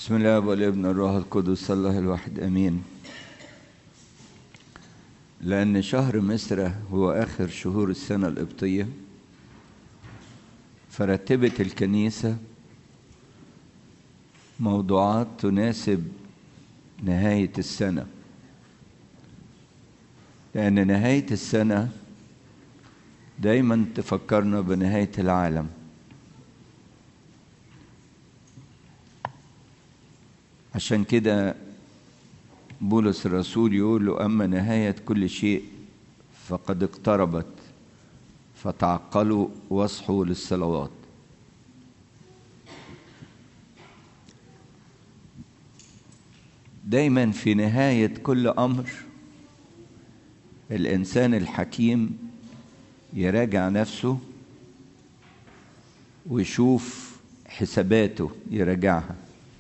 بسم الله والابن الروح القدس الله الواحد امين لان شهر مصر هو اخر شهور السنه القبطيه فرتبت الكنيسه موضوعات تناسب نهايه السنه لان نهايه السنه دايما تفكرنا بنهايه العالم عشان كده بولس الرسول يقول له أما نهاية كل شيء فقد اقتربت فتعقلوا واصحوا للصلوات دايما في نهاية كل أمر الإنسان الحكيم يراجع نفسه ويشوف حساباته يراجعها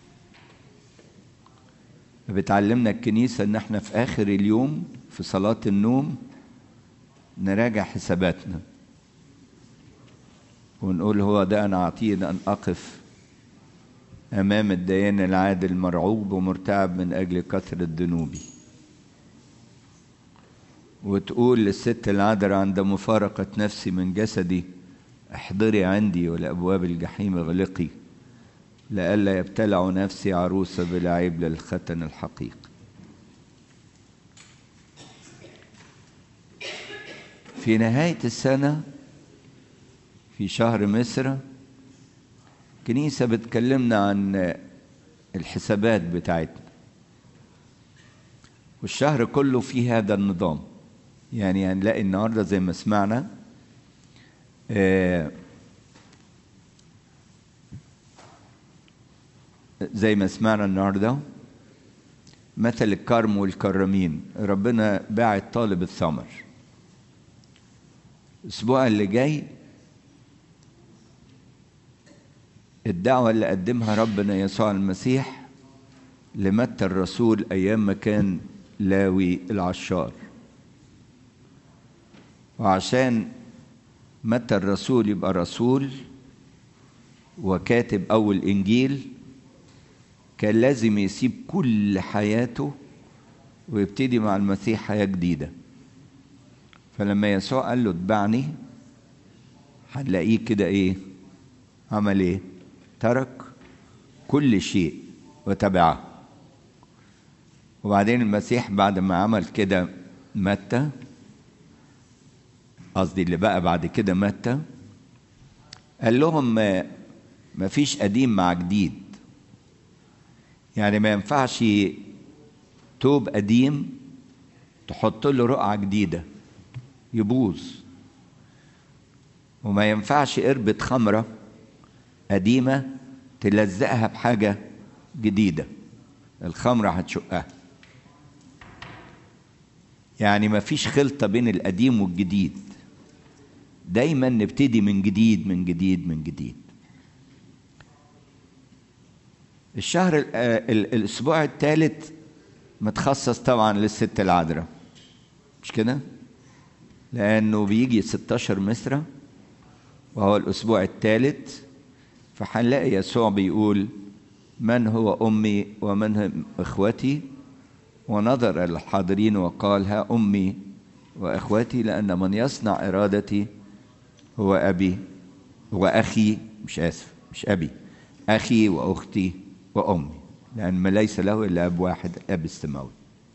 بتعلمنا الكنيسة إن إحنا في آخر اليوم في صلاة النوم نراجع حساباتنا ونقول هو ده أنا أعطيني أن أقف أمام الديان العادل مرعوب ومرتعب من أجل كثرة ذنوبي وتقول للست العذراء عند مفارقة نفسي من جسدي احضري عندي ولأبواب الجحيم اغلقي لئلا يبتلع نفسي عروسة بلا عيب للختن الحقيقي في نهاية السنة في شهر مصر كنيسة بتكلمنا عن الحسابات بتاعتنا والشهر كله فيه هذا النظام يعني هنلاقي النهاردة زي ما سمعنا آه زي ما سمعنا النهارده مثل الكرم والكرمين ربنا باعت طالب الثمر الاسبوع اللي جاي الدعوة اللي قدمها ربنا يسوع المسيح لمتى الرسول أيام ما كان لاوي العشار وعشان متى الرسول يبقى رسول وكاتب أول إنجيل كان لازم يسيب كل حياته ويبتدي مع المسيح حياة جديدة فلما يسوع قال له اتبعني هنلاقيه كده ايه عمل ايه ترك كل شيء وتبعه وبعدين المسيح بعد ما عمل كده متى قصدي اللي بقى بعد كده متى قال لهم ما فيش قديم مع جديد يعني ما ينفعش توب قديم تحط له رقعة جديدة يبوظ وما ينفعش قربة خمرة قديمة تلزقها بحاجة جديدة الخمرة هتشقها يعني ما فيش خلطة بين القديم والجديد دايما نبتدي من جديد من جديد من جديد الشهر الاسبوع الثالث متخصص طبعا للست العذراء مش كده لانه بيجي 16 مصرة وهو الاسبوع الثالث فهنلاقي يسوع بيقول من هو امي ومن هم اخوتي ونظر الحاضرين وقال ها امي واخوتي لان من يصنع ارادتي هو ابي هو اخي مش اسف مش ابي اخي واختي وأمي لأن ما ليس له إلا أب واحد أب السماوي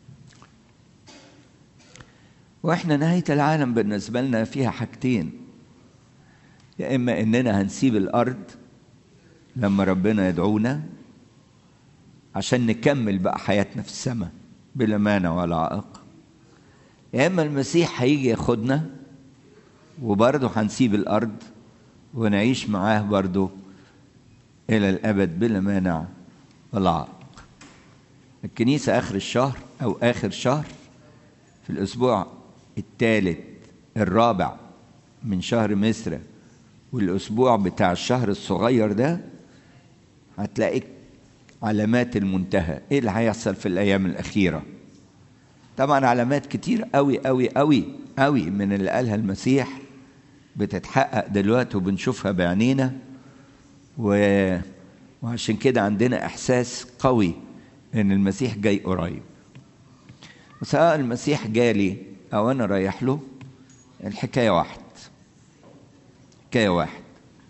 وإحنا نهاية العالم بالنسبة لنا فيها حاجتين يا إما إننا هنسيب الأرض لما ربنا يدعونا عشان نكمل بقى حياتنا في السماء بلا مانع ولا عائق يا إما المسيح هيجي ياخدنا وبرضه هنسيب الأرض ونعيش معاه برضه إلى الأبد بلا مانع ولا عائق الكنيسة آخر الشهر أو آخر شهر في الأسبوع الثالث الرابع من شهر مصر والأسبوع بتاع الشهر الصغير ده هتلاقي علامات المنتهى إيه اللي هيحصل في الأيام الأخيرة طبعا علامات كتير قوي قوي قوي قوي من اللي قالها المسيح بتتحقق دلوقتي وبنشوفها بعينينا و وعشان كده عندنا إحساس قوي إن المسيح جاي قريب سواء المسيح جالي أو أنا رايح له الحكاية واحد حكاية واحد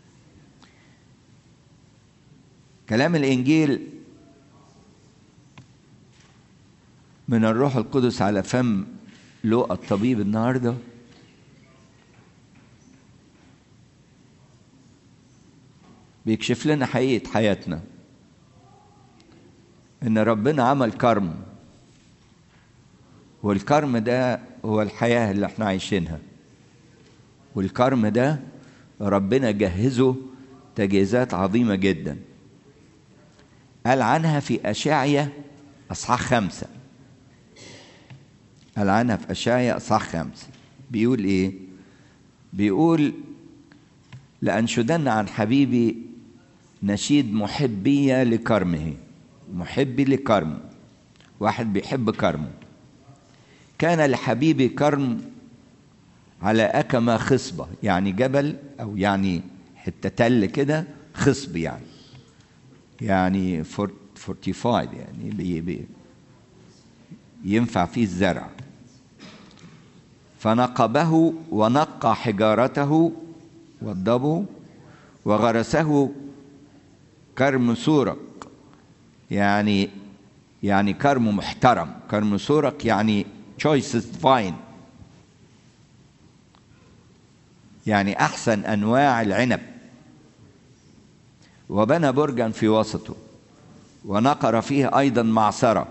كلام الإنجيل من الروح القدس على فم لوقا الطبيب النهارده بيكشف لنا حقيقة حياتنا إن ربنا عمل كرم والكرم ده هو الحياة اللي احنا عايشينها والكرم ده ربنا جهزه تجهيزات عظيمة جدا قال عنها في أشعية أصحاح خمسة قال عنها في أشعية أصحاح خمسة بيقول إيه؟ بيقول لأنشدن عن حبيبي نشيد محبية لكرمه محبي لكرم واحد بيحب كرمه كان لحبيبي كرم على أكمة خصبة يعني جبل أو يعني حتة تل كده خصب يعني يعني فورتيفايد يعني بي بي ينفع فيه الزرع فنقبه ونقى حجارته وضبه وغرسه كرم سورق يعني يعني كرم محترم كرم سورق يعني choicest vine يعني أحسن أنواع العنب وبنى برجا في وسطه ونقر فيه أيضا معصرة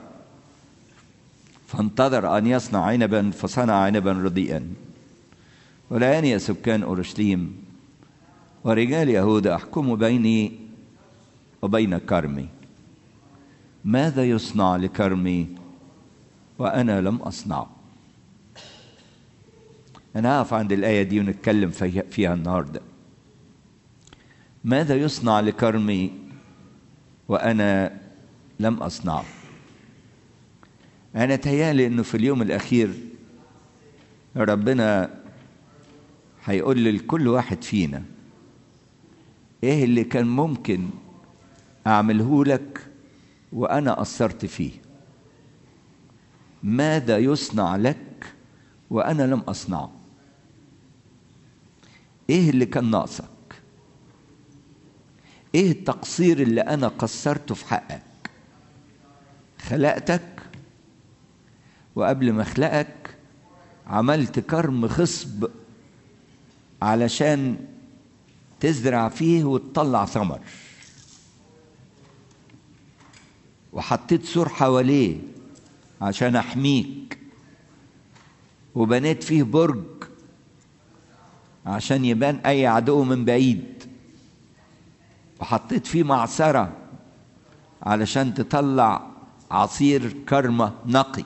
فانتظر أن يصنع عنبا فصنع عنبا رديئا والآن يا سكان أورشليم ورجال يهوذا احكموا بيني وبين كرمي ماذا يصنع لكرمي وأنا لم أصنعه أنا هقف عند الآية دي ونتكلم فيها النهاردة ماذا يصنع لكرمي وأنا لم أصنعه أنا تهيالي إنه في اليوم الأخير ربنا هيقول لكل واحد فينا إيه اللي كان ممكن أعمله لك وأنا قصرت فيه ماذا يصنع لك وأنا لم أصنعه إيه اللي كان ناقصك إيه التقصير اللي أنا قصرته في حقك خلقتك وقبل ما أخلقك عملت كرم خصب علشان تزرع فيه وتطلع ثمر وحطيت سور حواليه عشان احميك وبنيت فيه برج عشان يبان اي عدو من بعيد وحطيت فيه معصرة علشان تطلع عصير كرمة نقي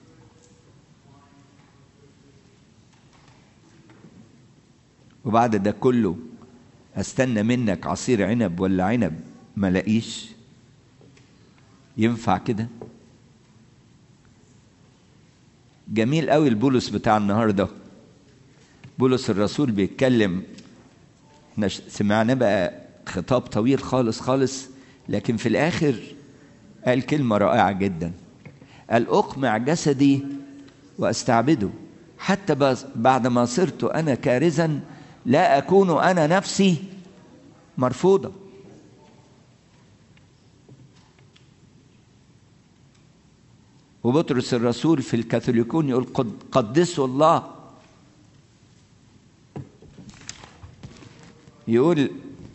وبعد ده كله استنى منك عصير عنب ولا عنب ما لاقيش ينفع كده جميل قوي البولس بتاع النهارده بولس الرسول بيتكلم احنا سمعنا بقى خطاب طويل خالص خالص لكن في الاخر قال كلمه رائعه جدا قال اقمع جسدي واستعبده حتى بعد ما صرت انا كارزا لا اكون انا نفسي مرفوضه وبطرس الرسول في الكاثوليكون يقول قدسوا الله يقول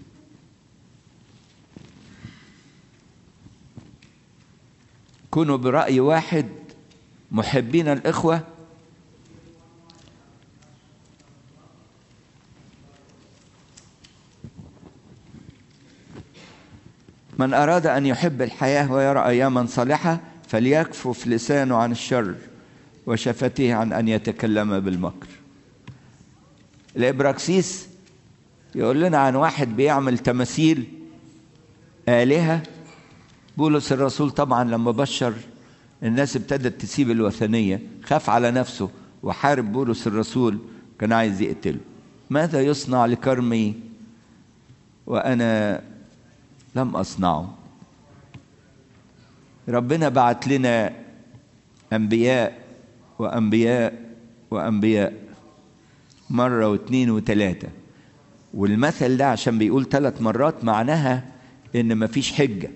كونوا برأي واحد محبين الإخوة من أراد أن يحب الحياة ويرى أياما صالحة فليكفف لسانه عن الشر وشفتيه عن أن يتكلم بالمكر الإبراكسيس يقول لنا عن واحد بيعمل تماثيل آلهة بولس الرسول طبعا لما بشر الناس ابتدت تسيب الوثنية خاف على نفسه وحارب بولس الرسول كان عايز يقتله ماذا يصنع لكرمي وأنا لم أصنعه ربنا بعت لنا أنبياء وأنبياء وأنبياء مرة واثنين وثلاثة والمثل ده عشان بيقول ثلاث مرات معناها إن مفيش حجة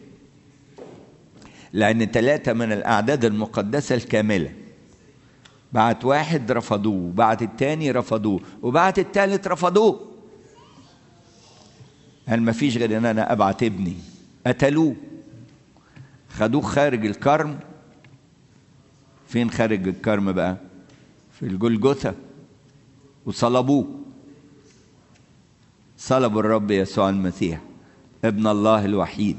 لأن ثلاثة من الأعداد المقدسة الكاملة بعت واحد رفضوه بعت التاني رفضوه وبعت التالت رفضوه قال مفيش غير ان انا ابعت ابني قتلوه خدوه خارج الكرم فين خارج الكرم بقى في الجلجثة وصلبوه صلبوا الرب يسوع المسيح ابن الله الوحيد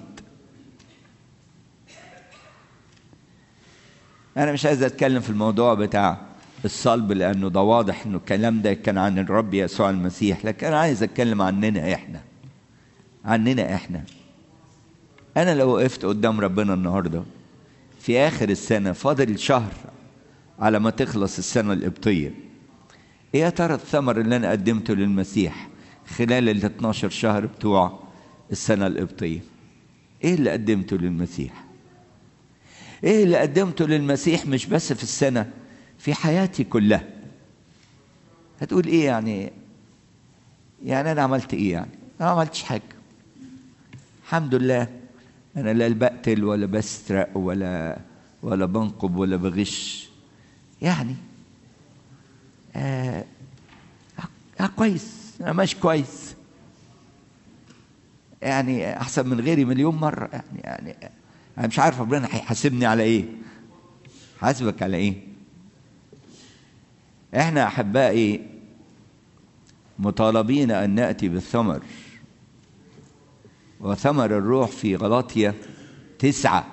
أنا مش عايز أتكلم في الموضوع بتاع الصلب لأنه ده واضح إنه الكلام ده كان عن الرب يسوع المسيح لكن أنا عايز أتكلم عننا إحنا عننا إحنا أنا لو وقفت قدام ربنا النهاردة في آخر السنة فاضل شهر على ما تخلص السنة القبطية إيه يا ترى الثمر اللي أنا قدمته للمسيح خلال ال 12 شهر بتوع السنة القبطية إيه اللي قدمته للمسيح ايه اللي قدمته للمسيح مش بس في السنة في حياتي كلها هتقول ايه يعني يعني انا عملت ايه يعني انا ما عملتش حاجة الحمد لله انا لا بقتل ولا بسرق ولا ولا بنقب ولا بغش يعني آه, آه كويس انا ماشي كويس يعني احسن من غيري مليون مرة يعني يعني انا مش عارف ربنا هيحاسبني على ايه حاسبك على ايه احنا احبائي مطالبين ان ناتي بالثمر وثمر الروح في غلاطيا تسعه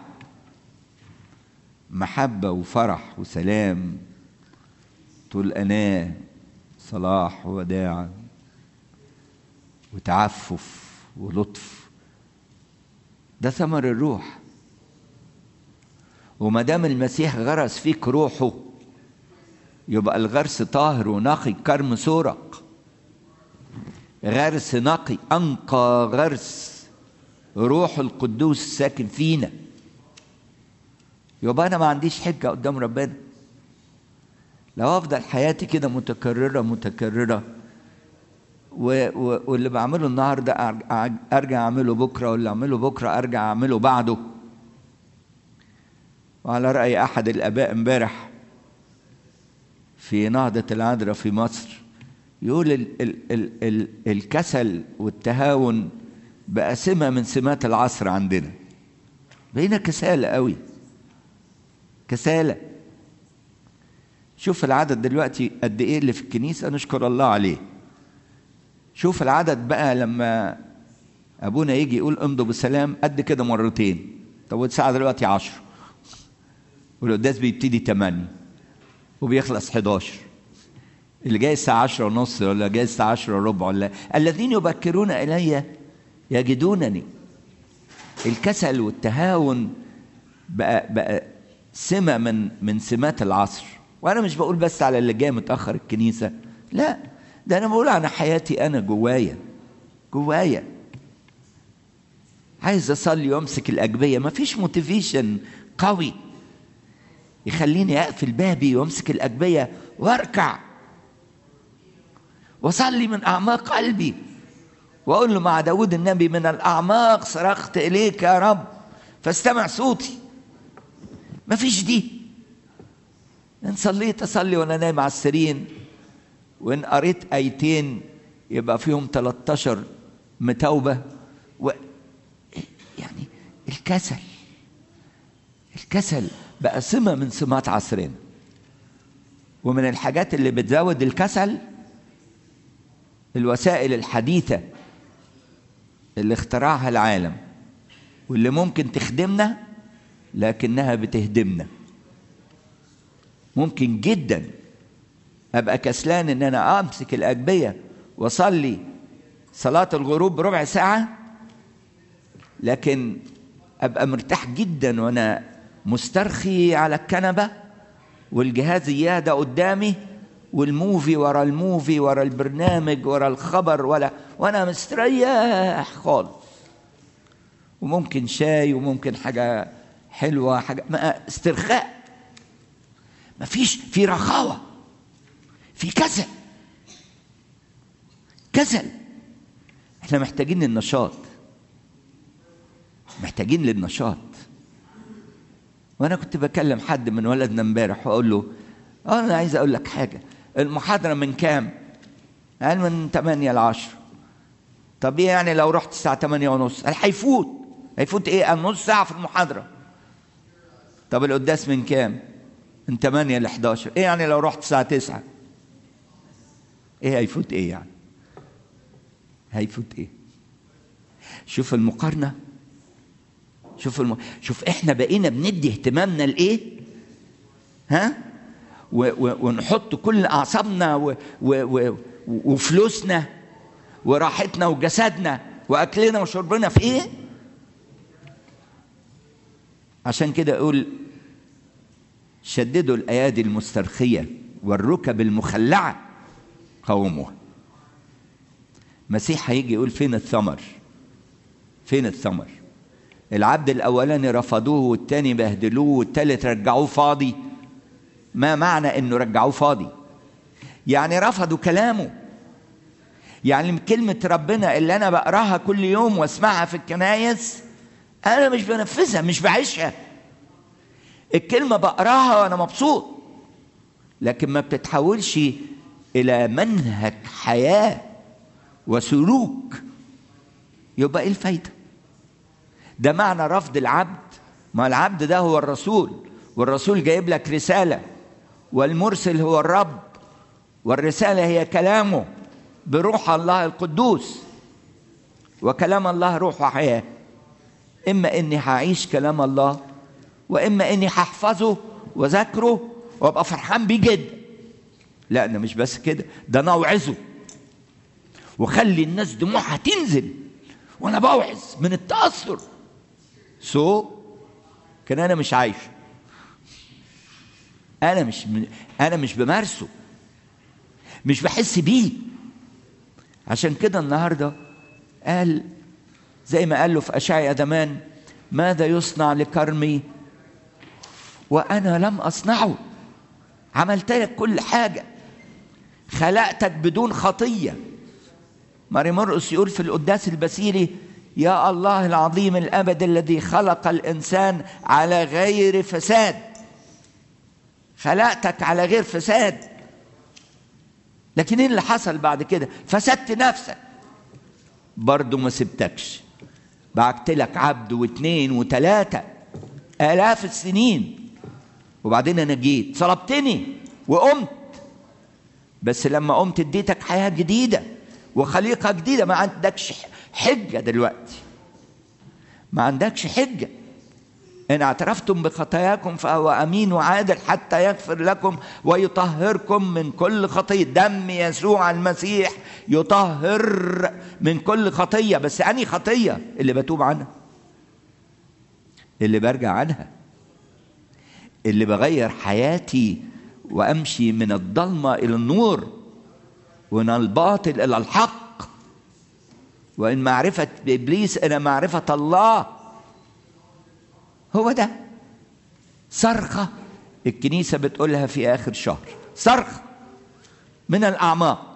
محبه وفرح وسلام طول اناه صلاح وداعا وتعفف ولطف ده ثمر الروح وما دام المسيح غرس فيك روحه يبقى الغرس طاهر ونقي كرم سورق غرس نقي انقى غرس روح القدوس ساكن فينا يبقى انا ما عنديش حجه قدام ربنا لو افضل حياتي كده متكرره متكرره و و واللي بعمله النهارده ارجع اعمله بكره واللي اعمله بكره ارجع اعمله بعده وعلى رأي أحد الآباء امبارح في نهضة العذراء في مصر يقول ال ال ال ال الكسل والتهاون بقى سمة من سمات العصر عندنا بقينا كسالة قوي كسالة شوف العدد دلوقتي قد ايه اللي في الكنيسة نشكر الله عليه شوف العدد بقى لما ابونا يجي يقول امضوا بسلام قد كده مرتين طب والساعة دلوقتي عشر والقداس بيبتدي 8 وبيخلص 11 اللي جاي الساعة 10 ونص ولا جاي الساعة 10 وربع ولا الذين يبكرون إلي يجدونني الكسل والتهاون بقى بقى سمة من من سمات العصر وأنا مش بقول بس على اللي جاي متأخر الكنيسة لا ده أنا بقول عن حياتي أنا جوايا جوايا عايز أصلي وأمسك الأجبية مفيش موتيفيشن قوي يخليني اقفل بابي وامسك الاجبيه واركع واصلي من اعماق قلبي واقول له مع داود النبي من الاعماق صرخت اليك يا رب فاستمع صوتي مفيش دي ان صليت اصلي وانا نايم على السرير وان قريت ايتين يبقى فيهم 13 متوبه و يعني الكسل الكسل بقى سمة من سمات عصرنا ومن الحاجات اللي بتزود الكسل الوسائل الحديثة اللي اخترعها العالم واللي ممكن تخدمنا لكنها بتهدمنا ممكن جدا ابقى كسلان ان انا امسك الاجبيه واصلي صلاه الغروب بربع ساعه لكن ابقى مرتاح جدا وانا مسترخي على الكنبه والجهاز يهدى قدامي والموفي ورا الموفي ورا البرنامج ورا الخبر ولا وانا مستريح خالص وممكن شاي وممكن حاجة حلوة حاجة ما استرخاء مفيش في رخاوة في كسل كسل احنا محتاجين للنشاط محتاجين للنشاط وانا كنت بكلم حد من ولدنا امبارح واقول له اه انا عايز اقول لك حاجه المحاضره من كام قال من 8 ل 10 طب ايه يعني لو رحت الساعه 8 ونص قال هيفوت هيفوت ايه قال نص ساعه في المحاضره طب القداس من كام من 8 ل 11 ايه يعني لو رحت الساعه 9 ايه هيفوت ايه يعني هيفوت ايه شوف المقارنه شوف الم... شوف احنا بقينا بندي اهتمامنا لايه ها و... و... ونحط كل اعصابنا و... و... و... وفلوسنا وراحتنا وجسدنا واكلنا وشربنا في ايه عشان كده اقول شددوا الايادي المسترخيه والركب المخلعه قوموها مسيح هيجي يقول فين الثمر فين الثمر العبد الاولاني رفضوه والتاني بهدلوه والتالت رجعوه فاضي ما معنى انه رجعوه فاضي يعني رفضوا كلامه يعني كلمة ربنا اللي أنا بقراها كل يوم واسمعها في الكنايس أنا مش بنفذها مش بعيشها الكلمة بقراها وأنا مبسوط لكن ما بتتحولش إلى منهج حياة وسلوك يبقى إيه الفايدة؟ ده معنى رفض العبد ما العبد ده هو الرسول والرسول جايب لك رسالة والمرسل هو الرب والرسالة هي كلامه بروح الله القدوس وكلام الله روح وحياة إما إني هعيش كلام الله وإما إني هحفظه وذاكره وأبقى فرحان بيه جدا لا أنا مش بس كده ده أنا أوعظه وخلي الناس دموعها تنزل وأنا بوعظ من التأثر سو so, كان أنا مش عايش أنا مش أنا مش بمارسه مش بحس بيه عشان كده النهارده قال زي ما قال له في اشعيا زمان ماذا يصنع لكرمي وانا لم اصنعه عملت لك كل حاجه خلقتك بدون خطيه ماري مرقس يقول في القداس البسيلي يا الله العظيم الابد الذي خلق الانسان على غير فساد خلقتك على غير فساد لكن ايه اللي حصل بعد كده فسدت نفسك برضه ما سبتكش بعت لك عبد واثنين وثلاثة آلاف السنين وبعدين أنا جيت صلبتني وقمت بس لما قمت اديتك حياة جديدة وخليقة جديدة ما عندكش حجة دلوقتي ما عندكش حجة إن اعترفتم بخطاياكم فهو أمين وعادل حتى يغفر لكم ويطهركم من كل خطية دم يسوع المسيح يطهر من كل خطية بس أني خطية اللي بتوب عنها اللي برجع عنها اللي بغير حياتي وأمشي من الضلمة إلى النور ومن الباطل إلى الحق وإن معرفة إبليس إلى معرفة الله هو ده صرخة الكنيسة بتقولها في آخر شهر صرخة من الأعماق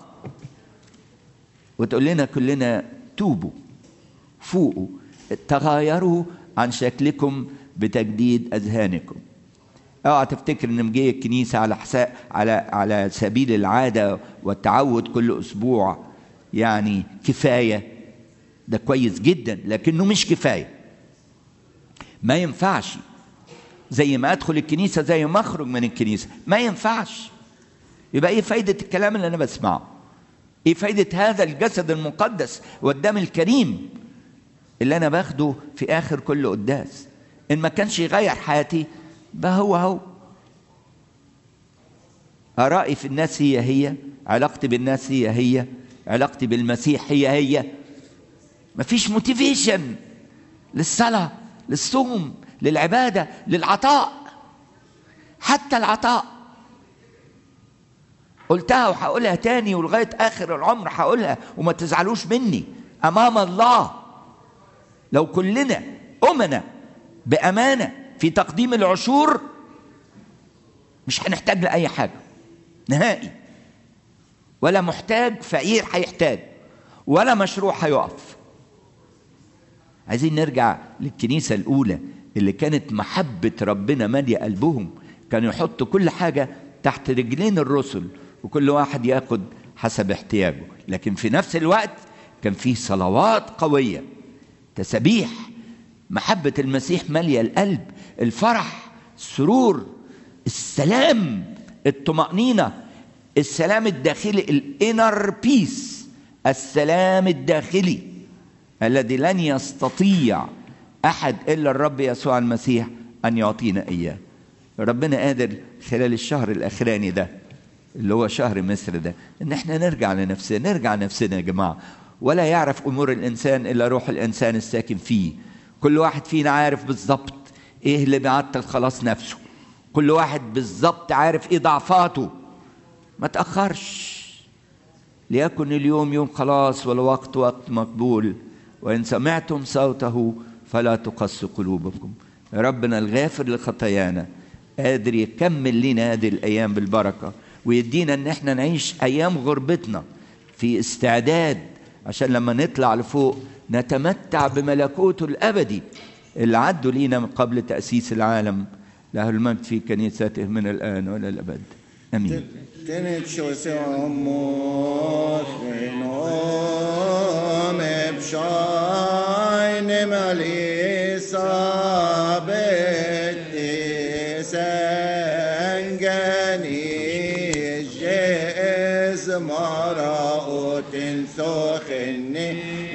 وتقول لنا كلنا توبوا فوقوا تغيروا عن شكلكم بتجديد أذهانكم اوعى تفتكر ان مجي الكنيسه على حساب على على سبيل العاده والتعود كل اسبوع يعني كفايه ده كويس جدا لكنه مش كفايه ما ينفعش زي ما ادخل الكنيسه زي ما اخرج من الكنيسه ما ينفعش يبقى ايه فايده الكلام اللي انا بسمعه ايه فايده هذا الجسد المقدس والدم الكريم اللي انا باخده في اخر كل قداس ان ما كانش يغير حياتي بقى هو هو ارائي في الناس هي هي علاقتي بالناس هي هي علاقتي بالمسيح هي هي مفيش موتيفيشن للصلاه للصوم للعباده للعطاء حتى العطاء قلتها وهقولها تاني ولغايه اخر العمر هقولها وما تزعلوش مني امام الله لو كلنا أمنا بأمانة في تقديم العشور مش هنحتاج لأي حاجة نهائي ولا محتاج فقير هيحتاج ولا مشروع هيقف عايزين نرجع للكنيسة الأولى اللي كانت محبة ربنا مالية قلبهم كانوا يحطوا كل حاجة تحت رجلين الرسل وكل واحد ياخد حسب احتياجه لكن في نفس الوقت كان فيه صلوات قوية تسبيح محبة المسيح مالية القلب الفرح السرور السلام الطمأنينة السلام الداخلي الانر بيس السلام الداخلي الذي لن يستطيع احد الا الرب يسوع المسيح ان يعطينا اياه ربنا قادر خلال الشهر الاخراني ده اللي هو شهر مصر ده ان احنا نرجع لنفسنا نرجع نفسنا يا جماعه ولا يعرف امور الانسان الا روح الانسان الساكن فيه كل واحد فينا عارف بالظبط ايه اللي بيعطل خلاص نفسه كل واحد بالظبط عارف ايه ضعفاته ما تاخرش ليكن اليوم يوم خلاص والوقت وقت مقبول وان سمعتم صوته فلا تقص قلوبكم ربنا الغافر لخطايانا قادر يكمل لنا هذه الايام بالبركه ويدينا ان احنا نعيش ايام غربتنا في استعداد عشان لما نطلع لفوق نتمتع بملكوته الابدي اللي عدوا لينا من قبل تاسيس العالم له المجد في كنيسته من الان والى الابد امين Tenet شوسموت بنوم بشاين ماليسابت سنجاني جيز مراؤت سخني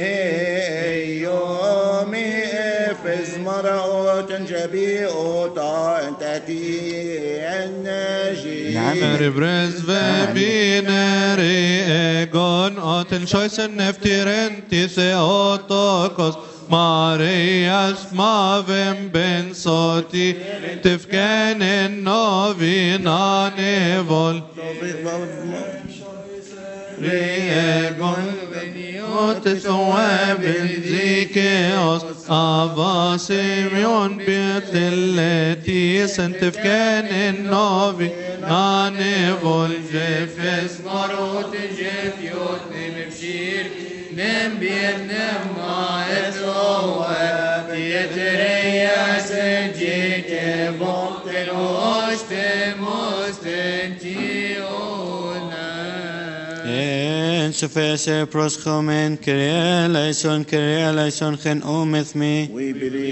يومي فز مراؤت جبيئوت تأتي النجي نعم. Ribres vebineri egon oten shoysen neftiren tise otokos Marias mavem ben soti tifkenen novina nevol Riegon veniot ثواب الزيكيوس أبا سيميون بيت التي سنتف كان النوبي ناني فولجفس مرot جف يوت نم بشير نم بير نم ما اتروه يتريا سجيك بوقت الوشت مستنتيونا En sufese proschomen, Kyrie eleison, Kyrie eleison, gen ometh me. We believe